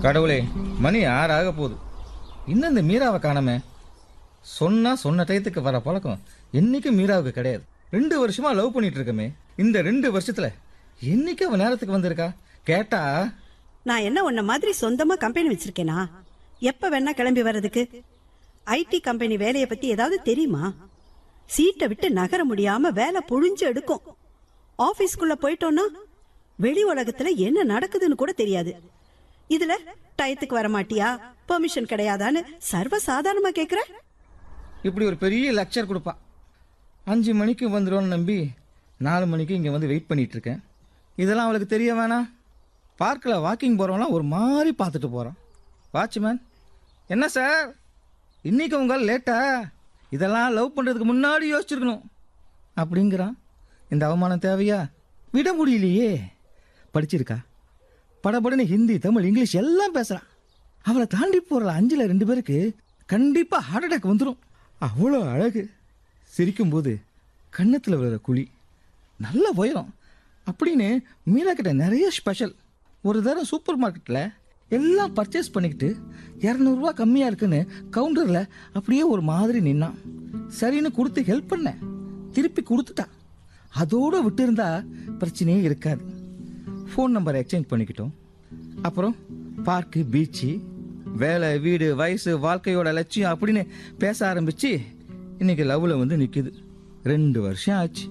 கடவுளே மணி ஆறு ஆக போகுது இன்னும் இந்த மீராவை காணாமே சொன்னா சொன்ன டயத்துக்கு வர பழக்கம் என்னைக்கும் மீராவுக்கு கிடையாது ரெண்டு வருஷமா லவ் பண்ணிட்டு இருக்கமே இந்த ரெண்டு வருஷத்துல என்னைக்கு அவன் நேரத்துக்கு வந்திருக்கா கேட்டா நான் என்ன உன்ன மாதிரி சொந்தமா கம்பெனி வச்சிருக்கேனா எப்ப வேணா கிளம்பி வர்றதுக்கு ஐடி கம்பெனி வேலைய பத்தி ஏதாவது தெரியுமா சீட்டை விட்டு நகர முடியாம வேலை புழிஞ்சு எடுக்கும் ஆபீஸ்க்குள்ள போயிட்டோம்னா வெளி உலகத்துல என்ன நடக்குதுன்னு கூட தெரியாது இதுல டயத்துக்கு வர மாட்டியா பெர்மிஷன் கிடையாதான்னு சர்வ சாதாரணமா கேக்குற இப்படி ஒரு பெரிய லெக்சர் கொடுப்பா அஞ்சு மணிக்கு வந்துடும்னு நம்பி நாலு மணிக்கு இங்கே வந்து வெயிட் பண்ணிட்டு இருக்கேன் இதெல்லாம் அவளுக்கு தெரிய வேணாம் பார்க்கில் வாக்கிங் போகிறவங்களாம் ஒரு மாதிரி பார்த்துட்டு போகிறான் வாட்ச்மேன் என்ன சார் இன்னைக்கு உங்கள் லேட்டா இதெல்லாம் லவ் பண்ணுறதுக்கு முன்னாடி யோசிச்சிருக்கணும் அப்படிங்கிறான் இந்த அவமானம் தேவையா விட முடியலையே படிச்சிருக்கா படபடன்னு ஹிந்தி தமிழ் இங்கிலீஷ் எல்லாம் பேசுறான் அவளை தாண்டி போற அஞ்சுல ரெண்டு பேருக்கு கண்டிப்பா ஹார்ட் அட்டாக் வந்துடும் அவ்வளோ அழகு சிரிக்கும்போது கன்னத்தில் விழுற குழி நல்ல உயரம் அப்படின்னு மீனா கிட்ட நிறைய ஸ்பெஷல் ஒரு தடவை சூப்பர் மார்க்கெட்டில் எல்லாம் பர்ச்சேஸ் பண்ணிக்கிட்டு இரநூறுவா கம்மியாக இருக்குன்னு கவுண்டரில் அப்படியே ஒரு மாதிரி நின்னான் சரின்னு கொடுத்து ஹெல்ப் பண்ணேன் திருப்பி கொடுத்துட்டா அதோட விட்டிருந்தா பிரச்சனையே இருக்காது ஃபோன் நம்பரை எக்ஸ்சேஞ்ச் பண்ணிக்கிட்டோம் அப்புறம் பார்க்கு பீச்சு வேலை வீடு வயசு வாழ்க்கையோட லட்சியம் அப்படின்னு பேச ஆரம்பிச்சு இன்னைக்கு லவ்ல வந்து நிக்குது ரெண்டு வருஷம் ஆச்சு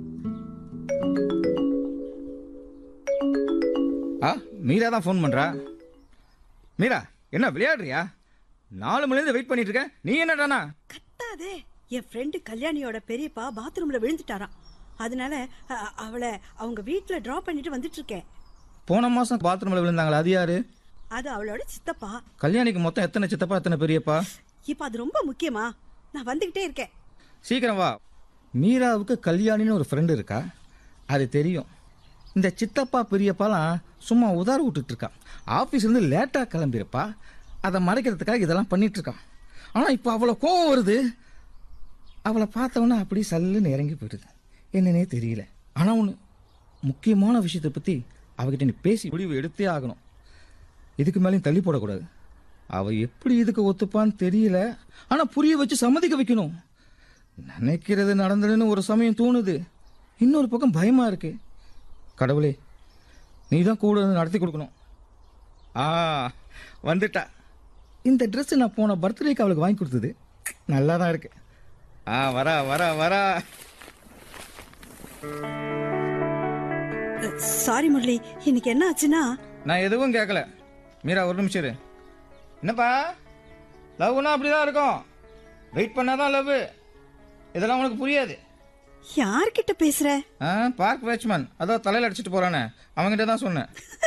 ஆ மீரா தான் ஃபோன் பண்றா மீரா என்ன விளையாடுறியா நாலு மணிலேருந்து வெயிட் பண்ணிட்டு இருக்கேன் நீ என்னடானா கத்தாதே என் ஃப்ரெண்டு கல்யாணியோட பெரியப்பா பாத்ரூம்ல விழுந்துட்டாராம் அதனால அ- அவளை அவங்க வீட்ல டிராப் பண்ணிட்டு வந்துட்டு இருக்கேன் போன மாசம் பாத்ரூம்ல விழுந்தாங்களா அது யாரு அது அவளோட சித்தப்பா கல்யாணிக்கு மொத்தம் எத்தனை சித்தப்பா எத்தனை பெரியப்பா இப்ப அது ரொம்ப முக்கியமா நான் வந்துகிட்டே இருக்கேன் சீக்கிரம் வா மீராவுக்கு கல்யாணின்னு ஒரு ஃப்ரெண்டு இருக்கா அது தெரியும் இந்த சித்தப்பா பெரியப்பாலாம் சும்மா உதார விட்டுட்டு இருக்கான் ஆஃபீஸ்லேருந்து லேட்டாக கிளம்பியிருப்பா அதை மறைக்கிறதுக்காக இதெல்லாம் பண்ணிட்டு இருக்கான் ஆனால் இப்போ அவ்வளோ கோவம் வருது அவளை பார்த்தவொன்னே அப்படி சல்லுன்னு இறங்கி போயிடுது என்னன்னே தெரியல ஆனால் ஒன்று முக்கியமான விஷயத்தை பற்றி அவகிட்ட நீ பேசி முடிவு எடுத்தே ஆகணும் இதுக்கு மேலேயும் தள்ளி போடக்கூடாது அவ எப்படி இதுக்கு ஒத்துப்பான்னு தெரியல ஆனா புரிய வச்சு சம்மதிக்க வைக்கணும் நினைக்கிறது நடந்ததுன்னு ஒரு சமயம் தோணுது இன்னொரு பக்கம் பயமா இருக்கு கடவுளே நீ தான் கூட இருந்து நடத்தி கொடுக்கணும் ஆ வந்துட்டா இந்த Dress நான் போன பர்த்டேக்கு அவளுக்கு வாங்கி கொடுத்தது நல்லா தான் இருக்கு ஆ வரா வரா வரா சாரி முரளி இன்னைக்கு என்ன ஆச்சுன்னா நான் எதுவும் கேட்கல மீரா ஒரு நிமிஷம் இரு என்னப்பா லவ்னா அப்படிதான் இருக்கும் வெயிட் பண்ணாதான் லவ் இதெல்லாம் உனக்கு புரியாது யார்கிட்ட பேசுற ஆ பார்க் வாட்ச்மேன் அதோ தலையில் அடிச்சிட்டு போறானே அவன்கிட்ட தான் சொன்னேன்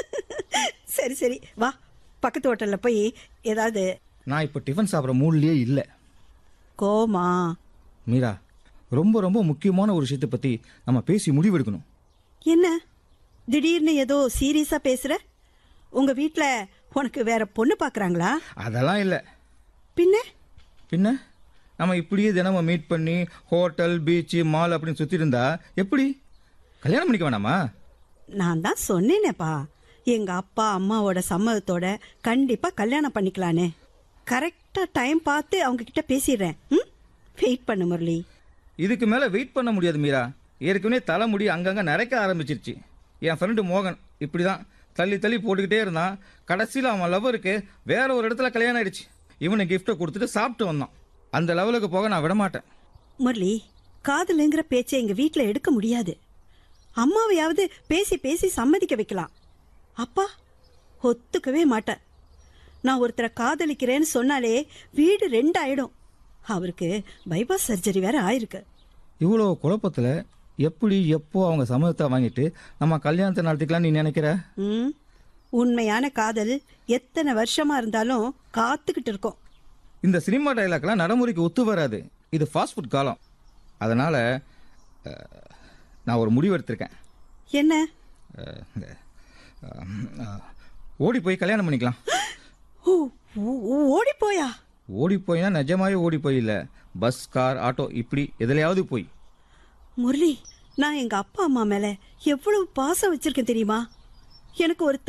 சரி சரி வா பக்கத்து ஹோட்டல்ல போய் ஏதாவது நான் இப்போ டிஃபன் சாப்பிட்ற மூட்லயே இல்லை கோமா மீரா ரொம்ப ரொம்ப முக்கியமான ஒரு விஷயத்தை பற்றி நம்ம பேசி முடிவெடுக்கணும் என்ன திடீர்னு ஏதோ சீரியஸா பேசுற உங்க வீட்ல உனக்கு வேற பொண்ணு பாக்குறாங்களா அதெல்லாம் இல்லை பின்ன பின்ன நம்ம இப்படியே தினமும் மீட் பண்ணி ஹோட்டல் பீச்சு மால் அப்படின்னு சுற்றி இருந்தா எப்படி கல்யாணம் பண்ணிக்க வேணாமா நான் தான் சொன்னேனேப்பா எங்க அப்பா அம்மாவோட சம்மதத்தோட கண்டிப்பா கல்யாணம் பண்ணிக்கலானே கரெக்டா டைம் பார்த்து அவங்க கிட்ட பேசிடுறேன் ம் வெயிட் பண்ணு முரளி இதுக்கு மேலே வெயிட் பண்ண முடியாது மீரா ஏற்கனவே தலைமுடி அங்கங்கே நரைக்க ஆரம்பிச்சிருச்சு என் ஃப்ரெண்டு மோகன் இப்படி தான் தள்ளி தள்ளி போட்டுக்கிட்டே இருந்தான் கடைசியில் அவன் லவ்வருக்கு வேற ஒரு இடத்துல கல்யாணம் ஆயிடுச்சு இவனுக்கு கிஃப்ட்டை கொடுத்துட்டு சாப்பிட்டு வந்தான் அந்த லெவலுக்கு போக நான் விட மாட்டேன் முரளி காதலுங்கிற பேச்சை எங்க வீட்ல எடுக்க முடியாது அம்மாவையாவது பேசி பேசி சம்மதிக்க வைக்கலாம் அப்பா ஒத்துக்கவே மாட்டேன் நான் ஒருத்தரை காதலிக்கிறேன்னு சொன்னாலே வீடு ரெண்டாயிடும் அவருக்கு பைபாஸ் சர்ஜரி வேற ஆயிருக்கு இவ்வளோ குழப்பத்தில் எப்படி எப்போ அவங்க சம்மதத்தை வாங்கிட்டு நம்ம கல்யாணத்தை நடத்திக்கலாம் நீ நினைக்கிற ம் உண்மையான காதல் எத்தனை வருஷமா இருந்தாலும் காத்துக்கிட்டு இருக்கோம் இந்த சினிமா டைலாக்லாம் நடைமுறைக்கு ஒத்து வராது இது ஃபாஸ்ட் ஃபுட் காலம் அதனால் நான் ஒரு முடிவு எடுத்திருக்கேன் என்ன அஹ், இந்த, அஹ், ஓடி போய் கல்யாணம் பண்ணிக்கலாம் ஓ ஓடி போயா ஓடி போய்னா நிஜமாவே ஓடி போய் இல்லை பஸ் கார் ஆட்டோ இப்படி எதுலையாவது போய் முரளி நான் எங்க அப்பா அம்மா மேல எவ்வளவு பாசம் வச்சிருக்கேன் தெரியுமா எனக்கு ஒரு